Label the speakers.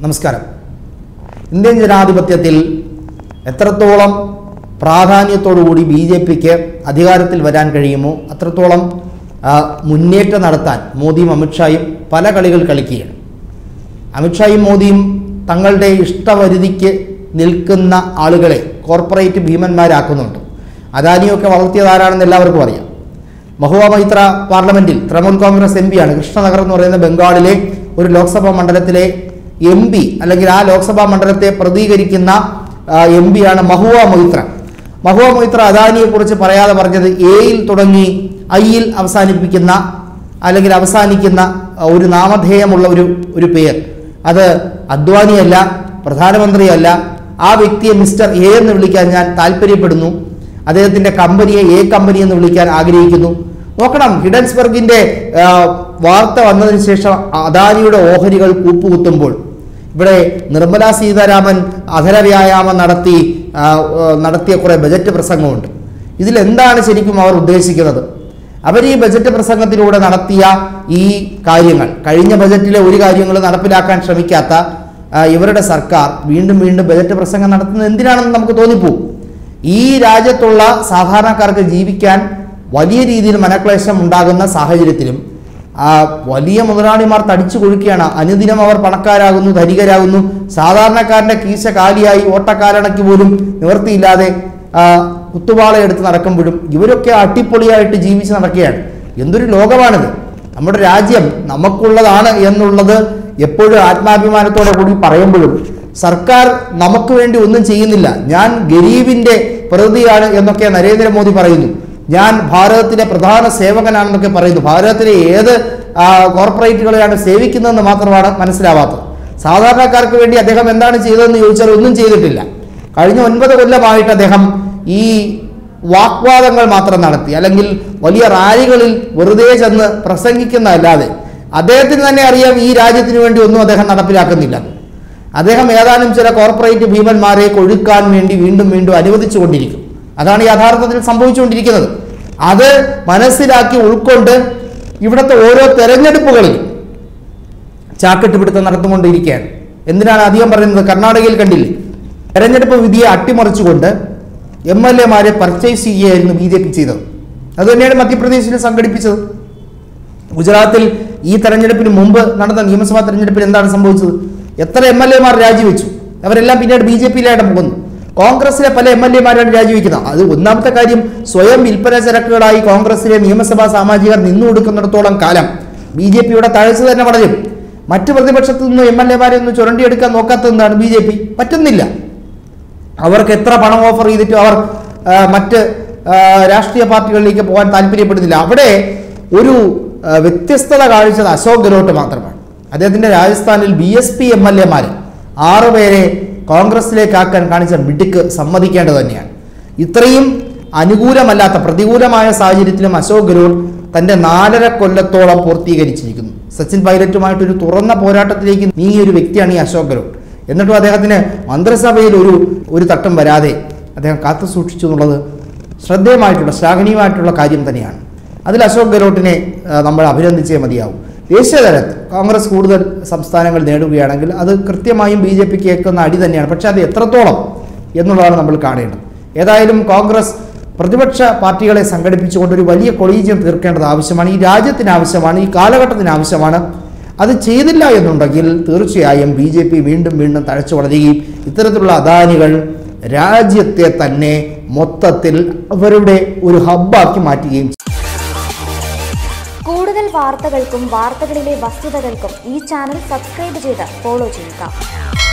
Speaker 1: നമസ്കാരം ഇന്ത്യൻ ജനാധിപത്യത്തിൽ എത്രത്തോളം പ്രാധാന്യത്തോടുകൂടി ബി ജെ പിക്ക് അധികാരത്തിൽ വരാൻ കഴിയുമോ അത്രത്തോളം ആ, മുന്നേറ്റം നടത്താൻ മോദിയും അമിത്ഷായും പല കളികൾ കളിക്കുകയാണ് അമിത്ഷായും മോദിയും തങ്ങളുടെ ഇഷ്ടപരിധിക്ക് നിൽക്കുന്ന ആളുകളെ കോർപ്പറേറ്റ് ഭീമന്മാരാക്കുന്നുണ്ട് അദാനിയൊക്കെ വളർത്തിയത് ആരാണെന്ന് എല്ലാവർക്കും അറിയാം മഹുവ മൈത്ര പാർലമെന്റിൽ തൃണമൂൽ കോൺഗ്രസ് എം പിയാണ് കൃഷ്ണനഗർ എന്ന് പറയുന്ന ബംഗാളിലെ ഒരു ലോക്സഭാ മണ്ഡലത്തിലെ എം പി അല്ലെങ്കിൽ ആ ലോക്സഭാ മണ്ഡലത്തെ പ്രതികരിക്കുന്ന എം പിയാണ് മഹുവ മൊയ്ത്ര മഹുവ മൊയ്ത്ര അദാനിയെ കുറിച്ച് പറയാതെ പറഞ്ഞത് എയിൽ തുടങ്ങി ഐയിൽ അവസാനിപ്പിക്കുന്ന അല്ലെങ്കിൽ അവസാനിക്കുന്ന ആ, ഒരു നാമധേയമുള്ള ഒരു ഒരു പേർ അത് അദ്വാനിയല്ല പ്രധാനമന്ത്രിയല്ല ആ വ്യക്തിയെ മിസ്റ്റർ എ എന്ന് വിളിക്കാൻ ഞാൻ താല്പര്യപ്പെടുന്നു അദ്ദേഹത്തിന്റെ കമ്പനിയെ എ കമ്പനി എന്ന് വിളിക്കാൻ ആഗ്രഹിക്കുന്നു നോക്കണം ഹിഡൻസ്ബർഗിന്റെ ആ, വാർത്ത വന്നതിന് ശേഷം അദാനിയുടെ ഓഹരികൾ കൂപ്പുകുത്തുമ്പോൾ ഇവിടെ നിർമ്മലാ സീതാരാമൻ അധര വ്യായാമം നടത്തി ആ, ആ, നടത്തിയ കുറെ ബജറ്റ് പ്രസംഗമുണ്ട് ഇതിൽ എന്താണ് ശരിക്കും അവർ ഉദ്ദേശിക്കുന്നത് അവർ ഈ ബജറ്റ് പ്രസംഗത്തിലൂടെ നടത്തിയ ഈ കാര്യങ്ങൾ കഴിഞ്ഞ ബജറ്റിലെ ഒരു കാര്യങ്ങൾ നടപ്പിലാക്കാൻ ശ്രമിക്കാത്ത ആ, ഇവരുടെ സർക്കാർ വീണ്ടും വീണ്ടും ബജറ്റ് പ്രസംഗം നടത്തുന്നത് എന്തിനാണെന്ന് നമുക്ക് തോന്നിപ്പോവും ഈ രാജ്യത്തുള്ള സാധാരണക്കാർക്ക് ജീവിക്കാൻ വലിയ രീതിയിൽ മനക്ലേശം ഉണ്ടാകുന്ന സാഹചര്യത്തിലും ആ വലിയ മുതലാളിമാർ തടിച്ചു കൊഴുക്കുകയാണ് അനുദിനം അവർ പണക്കാരാകുന്നു ധനികരാകുന്നു സാധാരണക്കാരന്റെ കീശ കാലിയായി ഓട്ടക്കാരണയ്ക്ക് പോലും നിവൃത്തിയില്ലാതെ ആ, കുത്തുവാള എടുത്ത് നടക്കുമ്പോഴും ഇവരൊക്കെ അട്ടിപ്പൊളിയായിട്ട് ജീവിച്ച് നടക്കുകയാണ് എന്തൊരു ലോകമാണിത് നമ്മുടെ രാജ്യം നമുക്കുള്ളതാണ് എന്നുള്ളത് എപ്പോഴും ആത്മാഭിമാനത്തോടെ കൂടി പറയുമ്പോഴും സർക്കാർ നമുക്ക് വേണ്ടി ഒന്നും ചെയ്യുന്നില്ല ഞാൻ ഗരീബിന്റെ പ്രതിയാണ് എന്നൊക്കെ നരേന്ദ്രമോദി പറയുന്നു ഞാൻ ഭാരതത്തിലെ പ്രധാന സേവകനാണെന്നൊക്കെ പറയുന്നു ഭാരതത്തിലെ ഏത് ആ, കോർപ്പറേറ്റുകളെയാണ് സേവിക്കുന്നതെന്ന് മാത്രമാണ് മനസ്സിലാവാത്തത് സാധാരണക്കാർക്ക് വേണ്ടി അദ്ദേഹം എന്താണ് ചെയ്തതെന്ന് ചോദിച്ചാൽ ഒന്നും ചെയ്തിട്ടില്ല കഴിഞ്ഞ ഒൻപത് കൊല്ലമായിട്ട് അദ്ദേഹം ഈ വാഗ്വാദങ്ങൾ മാത്രം നടത്തി അല്ലെങ്കിൽ വലിയ റാലികളിൽ വെറുതെ ചെന്ന് പ്രസംഗിക്കുന്നതല്ലാതെ അദ്ദേഹത്തിന് തന്നെ അറിയാം ഈ രാജ്യത്തിന് വേണ്ടി ഒന്നും അദ്ദേഹം നടപ്പിലാക്കുന്നില്ല അദ്ദേഹം ഏതാനും ചില കോർപ്പറേറ്റ് ഭീമന്മാരെ കൊഴുക്കാൻ വേണ്ടി വീണ്ടും വീണ്ടും അനുവദിച്ചുകൊണ്ടിരിക്കും അതാണ് യഥാർത്ഥത്തിൽ സംഭവിച്ചുകൊണ്ടിരിക്കുന്നത് അത് മനസ്സിലാക്കി ഉൾക്കൊണ്ട് ഇവിടുത്തെ ഓരോ തെരഞ്ഞെടുപ്പുകളിൽ ചാക്കിട്ട് പിടുത്തം നടത്തുകൊണ്ടിരിക്കുകയാണ് എന്തിനാണ് അധികം പറയുന്നത് കർണാടകയിൽ കണ്ടില്ലേ തെരഞ്ഞെടുപ്പ് വിധിയെ അട്ടിമറിച്ചുകൊണ്ട് എം എൽ എമാരെ പർച്ചേസ് ചെയ്യുകയായിരുന്നു ബി ജെ പി ചെയ്തത് അത് തന്നെയാണ് മധ്യപ്രദേശിൽ സംഘടിപ്പിച്ചത് ഗുജറാത്തിൽ ഈ തെരഞ്ഞെടുപ്പിന് മുമ്പ് നടന്ന നിയമസഭാ തെരഞ്ഞെടുപ്പിൽ എന്താണ് സംഭവിച്ചത് എത്ര എം എൽ എമാർ രാജിവെച്ചു അവരെല്ലാം പിന്നീട് ബി ജെ പിയിലായിട്ട് പോകുന്നു കോൺഗ്രസിലെ പല എം എൽ എമാരാണ് രാജിവെക്കുന്നത് അത് ഒന്നാമത്തെ കാര്യം സ്വയം വിൽപ്പന ചരക്കുകളായി കോൺഗ്രസിലെ നിയമസഭാ സാമാജികർ നിന്നു കൊടുക്കുന്നിടത്തോളം കാലം ബി ജെ പിയുടെ തഴച്ചു തന്നെ വളരും മറ്റു പ്രതിപക്ഷത്തു നിന്നും എം എൽ എമാരെ ഒന്ന് ചുരണ്ടിയെടുക്കാൻ നോക്കാത്തതെന്താണ് ബി ജെ പി പറ്റുന്നില്ല അവർക്ക് എത്ര പണം ഓഫർ ചെയ്തിട്ടും അവർ ആ, മറ്റ് ആ, രാഷ്ട്രീയ പാർട്ടികളിലേക്ക് പോകാൻ താല്പര്യപ്പെടുന്നില്ല അവിടെ ഒരു ആ, വ്യത്യസ്തത കാണിച്ചത് അശോക് ഗെഹ്ലോട്ട് മാത്രമാണ് അദ്ദേഹത്തിന്റെ രാജസ്ഥാനിൽ B S P M L എമാർ ആറുപേരെ കോൺഗ്രസിലേക്കാക്കാൻ കാണിച്ച മിടുക്ക് സമ്മതിക്കേണ്ടത് തന്നെയാണ് ഇത്രയും അനുകൂലമല്ലാത്ത പ്രതികൂലമായ സാഹചര്യത്തിലും അശോക് ഗെഹ്ലോട്ട് തന്റെ നാലര കൊല്ലത്തോളം പൂർത്തീകരിച്ചിരിക്കുന്നു സച്ചിൻ പൈലറ്റുമായിട്ട് ഒരു തുറന്ന പോരാട്ടത്തിലേക്ക് നീങ്ങിയ ഒരു വ്യക്തിയാണ് ഈ അശോക് ഗെഹ്ലോട്ട് എന്നിട്ടും അദ്ദേഹത്തിന് മന്ത്രിസഭയിൽ ഒരു ഒരു തട്ടം വരാതെ അദ്ദേഹം കാത്തു സൂക്ഷിച്ചു എന്നുള്ളത് ശ്രദ്ധേയമായിട്ടുള്ള ശ്ലാഘനീയമായിട്ടുള്ള കാര്യം തന്നെയാണ് അതിൽ അശോക് ഗെഹ്ലോട്ടിനെ ആ, നമ്മൾ അഭിനന്ദിച്ചേ മതിയാവും ദേശീയ തലത്തിൽ കോൺഗ്രസ് കൂടുതൽ സംസ്ഥാനങ്ങൾ നേടുകയാണെങ്കിൽ അത് കൃത്യമായും ബി ജെ പിക്ക് ഏൽക്കുന്ന അടി തന്നെയാണ് പക്ഷേ അത് എത്രത്തോളം എന്നുള്ളതാണ് നമ്മൾ കാണേണ്ടത് ഏതായാലും കോൺഗ്രസ് പ്രതിപക്ഷ പാർട്ടികളെ സംഘടിപ്പിച്ചുകൊണ്ട് ഒരു വലിയ കൊളീജിയം തീർക്കേണ്ടത് ആവശ്യമാണ് ഈ രാജ്യത്തിന് ആവശ്യമാണ് ഈ കാലഘട്ടത്തിന് ആവശ്യമാണ് അത് ചെയ്തില്ല എന്നുണ്ടെങ്കിൽ തീർച്ചയായും ബി ജെ പി വീണ്ടും വീണ്ടും തഴച്ചു വളരുകയും ഇത്തരത്തിലുള്ള അദാനികൾ രാജ്യത്തെ തന്നെ മൊത്തത്തിൽ അവരുടെ ഒരു ഹബ്ബാക്കി മാറ്റുകയും ചെയ്യും.
Speaker 2: കൂടുതൽ വാർത്തകൾക്കും വാർത്തകളിലെ വസ്തുതകൾക്കും ഈ ചാനൽ സബ്സ്ക്രൈബ് ചെയ്ത് ഫോളോ ചെയ്യുക